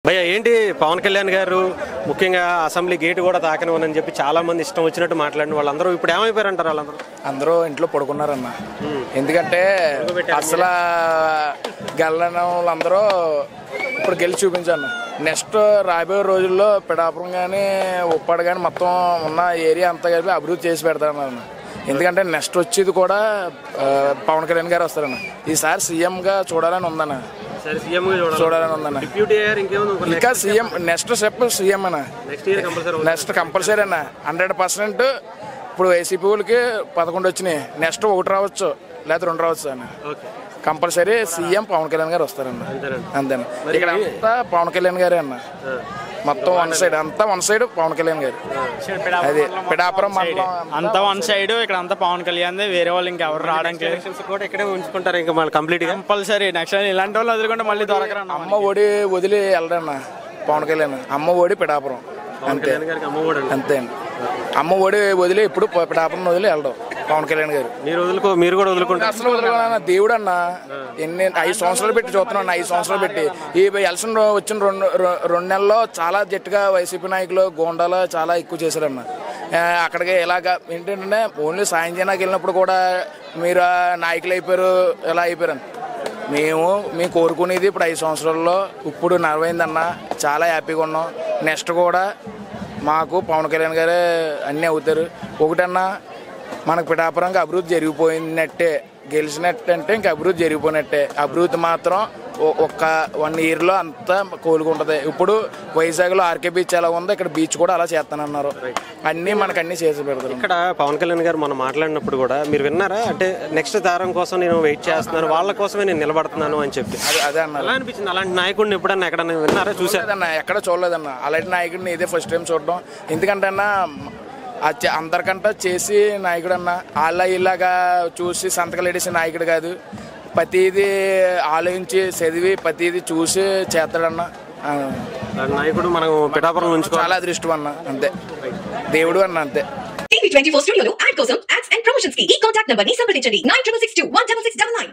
భయ్య ఏంటి పవన్ కళ్యాణ్ గారు ముఖ్యంగా అసెంబ్లీ గేట్ కూడా తాకనివ్వనని చెప్పి చాలా మంది ఇష్టం వచ్చినట్టు మాట్లాడిన వాళ్ళందరూ ఇప్పుడు ఏమైపోయారంటారు వాళ్ళందరూ అందరూ ఇంట్లో పడుకున్నారన్న ఎందుకంటే అసలు గెలని వాళ్ళందరూ ఇప్పుడు గెలిచి చూపించాను నెక్స్ట్ రాబోయే రోజుల్లో పిడాపురం కానీ ఉప్పాడు కానీ మొత్తం ఉన్న ఏరియా అంతా కలిపి అభివృద్ధి చేసి పెడతారన్న ఎందుకంటే నెక్స్ట్ వచ్చేది కూడా ఆ, పవన్ కళ్యాణ్ గారు వస్తారన్న ఈసారి సీఎంగా చూడాలని ఉందన్న సరే సీఎం గా చూడాలి చూడాలని ఉందన్న డిప్యూటీ అయ్యారు ఇంకేముంది ఇంకా సీఎం నెక్స్ట్ స్టెప్ సీఎం అన్న next year compulsory next compulsory అన్న హండ్రెడ్ పర్సెంట్ ఇప్పుడు వైసీపీ వాళ్ళకి పదకొండు వచ్చినాయి నెక్స్ట్ ఒకటి రావచ్చు లేదా రెండు రావచ్చు అన్న okay compulsory CM Pawan Kalyan garu వస్తారన్న అంతేనా ఇక్కడ అంతా పవన్ కళ్యాణ్ గారే అన్న మొత్తం వన్ సైడ్ అంతా వన్ సైడ్ పవన్ కళ్యాణ్ గారు అదే పిడాపురం మండలం అంతా వన్ సైడ్ ఇక్కడ అంతా పవన్ కళ్యాణ్ వేరే వాళ్ళు ఇంకెవరు రావడానికి లేదు ఎలక్షన్స్ కూడా ఇక్కడే ఉంచుకుంటారు ఇంకా మళ్ళీ కంప్లీట్ గా కంపల్సరీ నెక్స్ట్ ఇలాంటి వాళ్ళు వదులుకుంటే మళ్ళీ దొరకరన్న అమ్మ ఒడి వదిలి వెళ్ళడన్న పవన్ కళ్యాణ్ అమ్మ ఒడి పిడాపురం అంతే కళ్యాణ్ గారికి అమ్మ కూడా అంతే అండి అమ్మ ఒడి వదిలి ఇప్పుడు పిడాపురం వదిలి వెళ్ళడం పవన్ కళ్యాణ్ గారు మీరు వదులుకో మీరు కూడా వదులుకుంటారు అసలు వదలగలనా? దేవుడు అన్న ఎన్ని ఐదు సంవత్సరాలు పెట్టి చూస్తున్నాను ఐదు సంవత్సరాలు పెట్టి ఈ ఎలక్షన్ రో- వచ్చిన రెండు రో- రెండు నెలల్లో చాలా జట్టుగా వైసీపీ నాయకులు గోండాలు చాలా ఎక్కువ చేశారన్న ఆ, అక్కడికి ఇలాగ ఏంటంటే ఓన్లీ సాయం చేయడానికి వెళ్ళినప్పుడు కూడా మీరు ఆ నాయకులు అయిపోయారు ఎలా అయిపోయారు మేము మేము కోరుకునేది ఇప్పుడు ఐదు సంవత్సరాల్లో ఇప్పుడు నలభైందన్న చాలా హ్యాపీగా ఉన్నాం నెక్స్ట్ కూడా మాకు పవన్ కళ్యాణ్ గారే అన్నీ అవుతారు ఒకటన్నా మనకు పిఠాపురంగా అభివృద్ధి జరిగిపోయినట్టే గెలిచినట్టు అంటే ఇంకా అభివృద్ధి జరిగిపోయినట్టే అభివృద్ధి మాత్రం ఒ- ఒక్క వన్ ఇయర్లో అంతా కోలుకుంటుంది ఇప్పుడు వైజాగ్లో ఆర్కే బీచ్ ఎలా ఉందో ఇక్కడ బీచ్ కూడా అలా చేస్తానన్నారు అన్నీ మనకు అన్నీ చేసి పెడతారు ఇక్కడ పవన్ కళ్యాణ్ గారు మనం మాట్లాడినప్పుడు కూడా మీరు విన్నారా అంటే నెక్స్ట్ తరం కోసం నేను వెయిట్ చేస్తున్నాను వాళ్ళ కోసమే నేను నిలబడుతున్నాను అని చెప్పి అదే అదే అన్నారు ఎలా అనిపించింది అలాంటి నాయకుడిని ఎప్పుడన్నా ఎక్కడన్నా విన్నారా చూసారా చూసేదన్న ఎక్కడ చూడలేదన్న అలాంటి నాయకుడిని ఇదే ఫస్ట్ టైం చూడడం ఎందుకంటే అన్న ఆ చే- అందరికంటే చేసి నాయకుడు అన్న వాళ్ళ ఇలాగా చూసి సంతకాలు ఎడేసే నాయకుడు కాదు ప్రతిదీ ఆలోచించి చదివి ప్రతిదీ చూసి చేస్తాడన్న ఆ, అలాంటి నాయకుడు మనం పిఠాపురం ఉంచుకోవాలి చాలా అదృష్టం అన్న అంతే దేవుడు అన్న అంతే టీవీ ట్వంటీ ఫోర్ స్టూడియోలో యాడ్ కోసం యాడ్స్ అండ్ ప్రమోషన్స్ కి ఈ కాంటాక్ట్ నంబర్ ని సంప్రదించండి nine triple six two one double six double nine